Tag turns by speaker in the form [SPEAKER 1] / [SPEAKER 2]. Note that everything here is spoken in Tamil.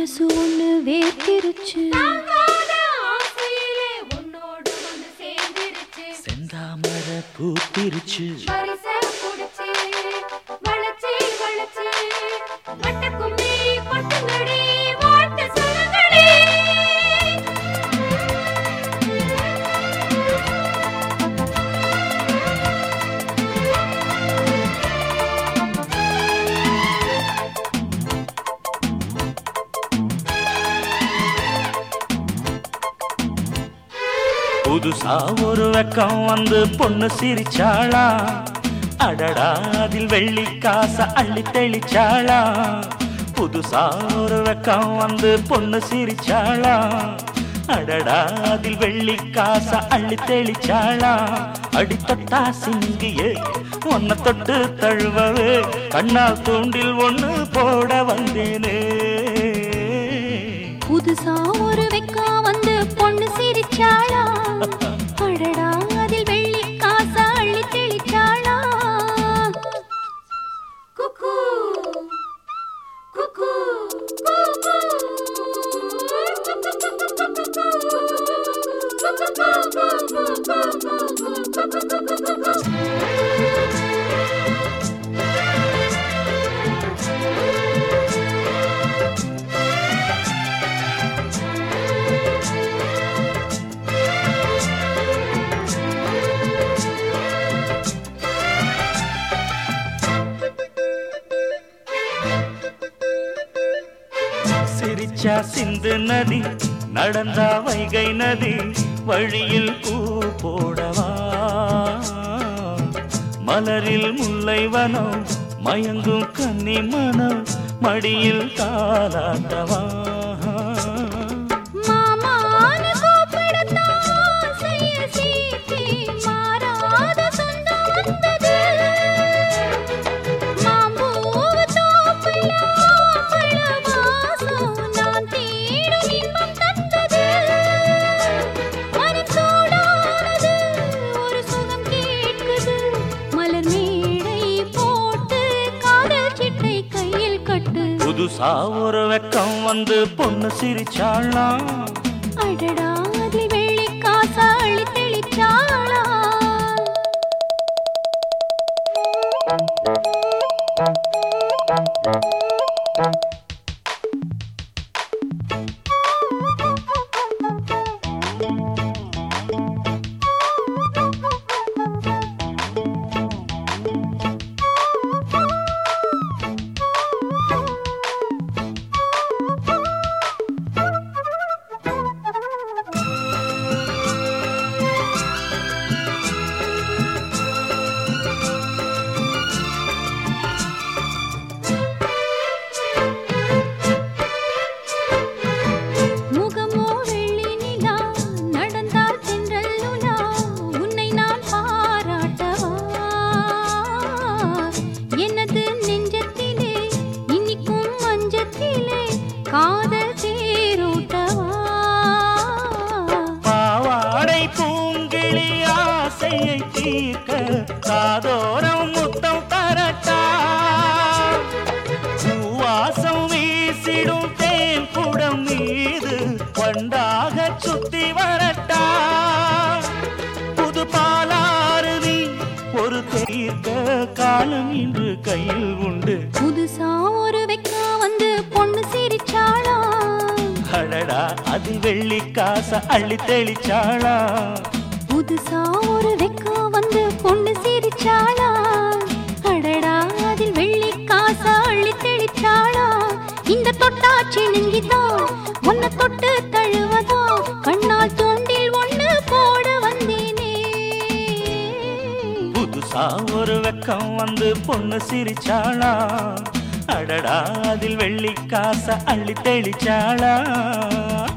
[SPEAKER 1] மனசு ஒண்ணு வேர்த்திருச்சு
[SPEAKER 2] தாங்காத ஆசையிலே உன்னோடு வந்து சேர்ந்திருச்சு
[SPEAKER 3] செந்தாமர பூத்திருச்சு
[SPEAKER 2] பரிசை புடிச்சு, வளைச்சு, வளைச்சு, வட்டக்கும்மி கொட்டுங்கடி, வாழ்த்து சொல்லுங்கடி.
[SPEAKER 3] புதுசா ஒரு வெக்கம் வந்து பொண்ணு சிரிச்சாளா அடடா அதில் வெள்ளி காச அள்ளி தெளிச்சாளா புதுசா ஒரு வெக்கம் வந்து பொண்ணு சிரிச்சாளா அடடா அதில் வெள்ளி காச அள்ளி தெளிச்சாளா அடித்தட்டா சிங்கியே ஒன்ன தொட்டு தழுவவே கண்ணால் தூண்டில் ஒண்ணு போட வந்தேனே
[SPEAKER 1] புதுசா ஒரு வெக்கா வந்து பொண்ணு சிரிச்சாளா அடடா அதில் வெள்ளி காசா அள்ளி தெளிச்சாளா
[SPEAKER 2] குக்கூ, குக்கூ, குக்கூ.
[SPEAKER 3] சிரிச்சா சிந்து நதி நடந்தா வைகை நதி வழியில் பூ போடவா மலரில் முல்லை வனம் மயங்கும் கன்னி மனம் மடியில் தாலாட்டவா
[SPEAKER 1] மாமான்னு கூப்பிடத்தான் ஆசைய சீட்டி மாறாத சொந்தம் வந்தது. மாம்பூவு தோப்புல மாம்பழ வாசம் நான் தேடும் இன்பம் தந்தது. மனம் சூடானது, ஒரு சுகம் கேட்குது. மலர் மேடை போட்டு காதல் சிட்டை கையில் கட்டு
[SPEAKER 3] புதுசா ஒரு வெக்கம் வந்து பொண்ணு சிரிச்சாளா
[SPEAKER 1] அடடா அதில் வெள்ளி காசா அள்ளி தெளிச்சாளா முகமோ வெள்ளி நிலா நடந்தால் தென்றல் உலா உன்னை நான் பாராட்டவா எனது நெஞ்சத்திலே இனிக்கும் மஞ்சத்திலே காதல் தேரோட்டவா
[SPEAKER 3] பாவாடை பூங்கிளி ஆசையை தீர்க்க காதோரம் முத்தம் தரட்டா பூவாசம் வீசிடும் தேன் குடம் மீது வண்டாக சுத்தி வரட்டா புது பாலாருவி ஒரு தீர்க்க காலம் இன்று கையில் உண்டு
[SPEAKER 1] புதுசா ஒரு வெக்கா வந்து பொண்ணு சிரிச்சாளா
[SPEAKER 3] அடடா அது வெள்ளி காச அள்ளி தெளிச்சாளா
[SPEAKER 1] புதுசா ஒரு வெக்கா வந்து பொண்ணு சிரிச்சாளா அடடா அதில் வெள்ளி காசா அள்ளி தெளிச்சாளா இந்த தொட்டாச்சி நெஞ்சிதான் உன்னை தொட்டு தழுவதா கண்ணால் தூண்டில் ஒண்ணு போட வந்தேனே
[SPEAKER 3] புதுசா ஒரு வெக்கம் வந்து பொண்ணு சிரிச்சாளா அடடா அதில் வெள்ளி காச அள்ளி தெளிச்சாளா